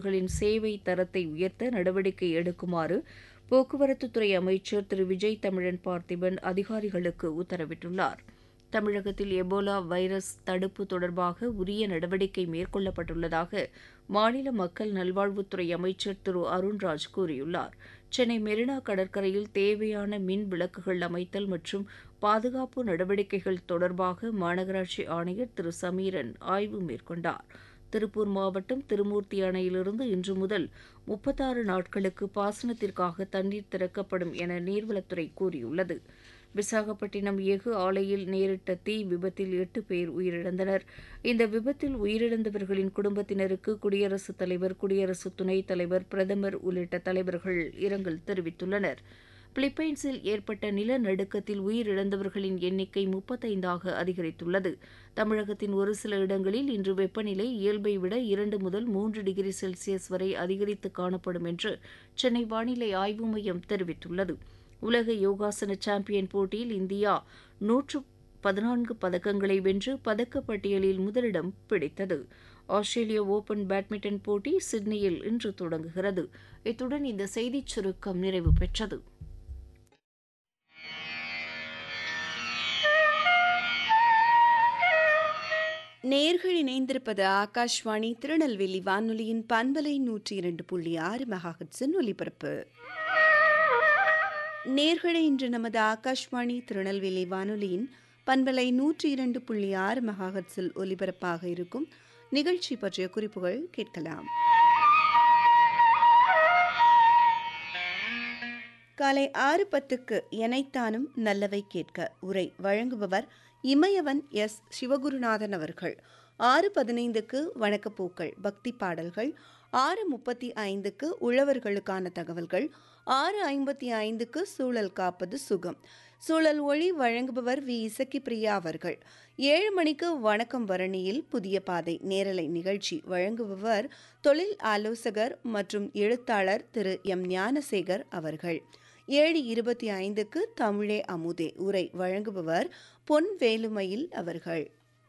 பேருந்துகளின் சேவை தரத்தை உயர்த்த நடவடிக்கை எடுக்குமாறு போக்குவரத்துத்துறை அமைச்சர் திரு விஜய் தமிழன் பார்த்திபன் அதிகாரிகளுக்கு உத்தரவிட்டுள்ளார் தமிழகத்தில் எபோலா வைரஸ் தடுப்பு தொடர்பாக உரிய நடவடிக்கை மேற்கொள்ளப்பட்டுள்ளதாக மாநில மக்கள் நல்வாழ்வுத்துறை அமைச்சர் திரு அருண்ராஜ் கூறியுள்ளார் சென்னை மெரினா கடற்கரையில் தேவையான மின் விளக்குகள் அமைத்தல் மற்றும் பாதுகாப்பு நடவடிக்கைகள் தொடர்பாக மாநகராட்சி ஆணையர் திரு சமீரன் ஆய்வு மேற்கொண்டார் திருப்பூர் மாவட்டம் திருமூர்த்தி அணையிலிருந்து இன்று முதல் முப்பத்தாறு நாட்களுக்கு பாசனத்திற்காக தண்ணீர் திறக்கப்படும் என நீர்வளத்துறை கூறியுள்ளது விசாகப்பட்டினம் எஃகு ஆலையில் நேரிட்ட தீ விபத்தில் எட்டு பேர் உயிரிழந்தனர் இந்த விபத்தில் உயிரிழந்தவர்களின் குடும்பத்தினருக்கு குடியரசுத் தலைவர் குடியரசு துணைத் தலைவர் பிரதமர் உள்ளிட்ட தலைவர்கள் இரங்கல் தெரிவித்துள்ளனர் பிலிப்பைன்ஸில் ஏற்பட்ட நிலநடுக்கத்தில் உயிரிழந்தவர்களின் எண்ணிக்கை முப்பத்தைந்தாக அதிகரித்துள்ளது தமிழகத்தின் ஒரு சில இடங்களில் இன்று வெப்பநிலை இயல்பை விட இரண்டு முதல் மூன்று டிகிரி செல்சியஸ் வரை அதிகரித்து காணப்படும் என்று சென்னை வானிலை ஆய்வு மையம் தெரிவித்துள்ளது உலக யோகாசன சாம்பியன் போட்டியில் இந்தியா நூற்று பதினான்கு பதக்கங்களை வென்று பதக்கப்பட்டியலில் முதலிடம் பிடித்தது ஆஸ்திரேலிய ஓபன் பேட்மிண்டன் போட்டி சிட்னியில் இன்று தொடங்குகிறது இத்துடன் இந்த செய்திச் சுருக்கம் நிறைவு பெற்றது நேர்கள் இணைந்திருப்பது ஆகாஷ்வாணி திருநெல்வேலி வானொலியின் பண்பலை நூற்றி இரண்டு புள்ளி ஆறு மெகாஹட்ஸின் ஒலிபரப்பு நேர்களை இன்று நமது ஆகாஷ்வாணி திருநெல்வேலி வானொலியின் பண்பலை நூற்றி இரண்டு புள்ளி ஆறு மெகாஹட்ஸில் ஒலிபரப்பாக இருக்கும் நிகழ்ச்சி பற்றிய குறிப்புகள் கேட்கலாம் காலை ஆறு பத்துக்கு எனைத்தானும் நல்லவை கேட்க உரை வழங்குபவர் இமயவன் எஸ் சிவகுருநாதன் அவர்கள் ஆறு பதினைந்துக்கு வணக்கப்பூக்கள் பக்தி பாடல்கள் ஆறு முப்பத்தி ஐந்துக்கு உழவர்களுக்கான தகவல்கள் ஆறு ஐம்பத்தி ஐந்துக்கு சூழல் காப்பது சுகம் சூழல் ஒளி வழங்குபவர் வி இசக்கி பிரியா அவர்கள் ஏழு மணிக்கு வணக்கம் வரணியில் புதிய பாதை நேரலை நிகழ்ச்சி வழங்குபவர் தொழில் ஆலோசகர் மற்றும் எழுத்தாளர் திரு எம் ஞானசேகர் அவர்கள் ஏழு இருபத்தி ஐந்துக்கு தமிழே அமுதே உரை வழங்குபவர் பொன் வேலுமயில் அவர்கள்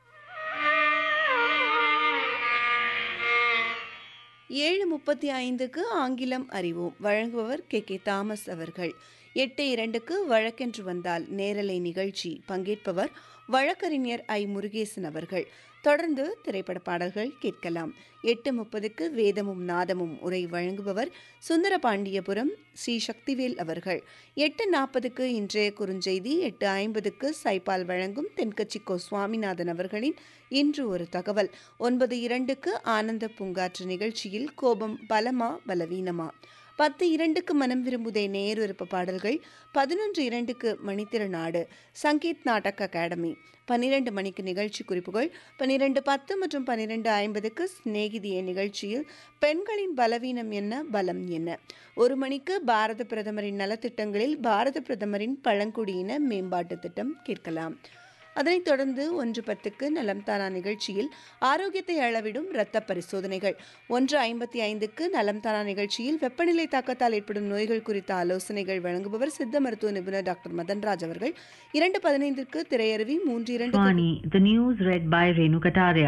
ஏழு முப்பத்தி ஐந்துக்கு ஆங்கிலம் அறிவோம் வழங்குபவர் கே கே தாமஸ் அவர்கள் எட்டு இரண்டுக்கு வழக்கென்று வந்தால் நேரலை நிகழ்ச்சி பங்கேற்பவர் வழக்கறிஞர் ஐ முருகேசன் அவர்கள் தொடர்ந்து திரைப்பட பாடல்கள் கேட்கலாம் எட்டு முப்பதுக்கு வேதமும் நாதமும் உரை வழங்குபவர் சுந்தரபாண்டியபுரம் ஸ்ரீ சக்திவேல் அவர்கள் எட்டு நாற்பதுக்கு இன்றைய குறுஞ்செய்தி எட்டு ஐம்பதுக்கு சைபால் வழங்கும் தென்கட்சி கோ சுவாமிநாதன் அவர்களின் இன்று ஒரு தகவல் ஒன்பது இரண்டுக்கு ஆனந்த பூங்காற்று நிகழ்ச்சியில் கோபம் பலமா பலவீனமா பத்து இரண்டுக்கு மனம் விரும்புதே நேர் விருப்ப பாடல்கள் பதினொன்று இரண்டுக்கு மணித்திருநாடு சங்கீத் நாடக் அகாடமி பன்னிரண்டு மணிக்கு நிகழ்ச்சி குறிப்புகள் பன்னிரெண்டு பத்து மற்றும் பன்னிரெண்டு ஐம்பதுக்கு சிநேகிதிய நிகழ்ச்சியில் பெண்களின் பலவீனம் என்ன பலம் என்ன ஒரு மணிக்கு பாரத பிரதமரின் நலத்திட்டங்களில் பாரத பிரதமரின் பழங்குடியின மேம்பாட்டு திட்டம் கேட்கலாம் அதனைத் தொடர்ந்து ஒன்று பத்துக்கு நலம் தானா நிகழ்ச்சியில் ஆரோக்கியத்தை அளவிடும் இரத்த பரிசோதனைகள் ஒன்று ஐம்பத்தி ஐந்துக்கு நலம் தானா நிகழ்ச்சியில் வெப்பநிலை தாக்கத்தால் ஏற்படும் நோய்கள் குறித்த ஆலோசனைகள் வழங்குபவர் சித்த மருத்துவ நிபுணர் டாக்டர் மதன்ராஜ் அவர்கள் இரண்டு பதினைந்திற்கு திரையருவி மூன்று இரண்டு Swani, the news read by Renu Kataria.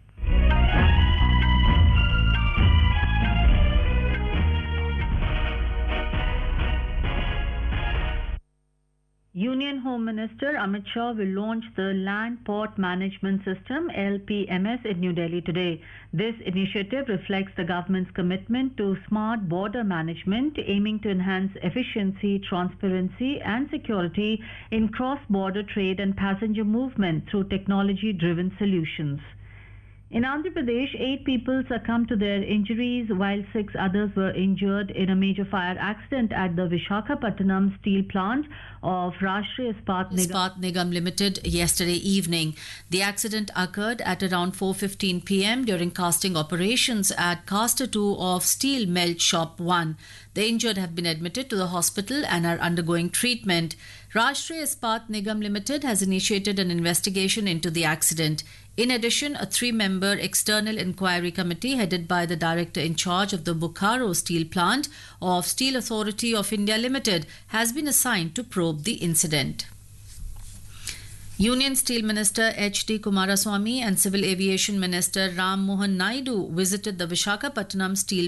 Union Home Minister Amit Shah will launch the Land Port Management System LPMS in New Delhi today. This initiative reflects the government's commitment to smart border management aiming to enhance efficiency, transparency and security in cross-border trade and passenger movement through technology-driven solutions. In Andhra Pradesh, eight people succumbed to their injuries while six others were injured in a major fire accident at the Vishakhapatnam steel plant of Rashtriya Ispat Nigam. Ispat Nigam Limited yesterday evening. The accident occurred at around 4:15 p.m. during casting operations at Caster 2 of Steel Melt Shop 1. The injured have been admitted to the hospital and are undergoing treatment. Rashtriya Ispat Nigam Limited has initiated an investigation into the accident. In addition, a three member external inquiry committee headed by the director in charge of the Bokaro steel plant of Steel Authority of India Limited has been assigned to probe the incident. Union Steel Minister H.D. Kumaraswamy and Civil Aviation Minister Ram Mohan Naidu visited the Vishakhapatnam steel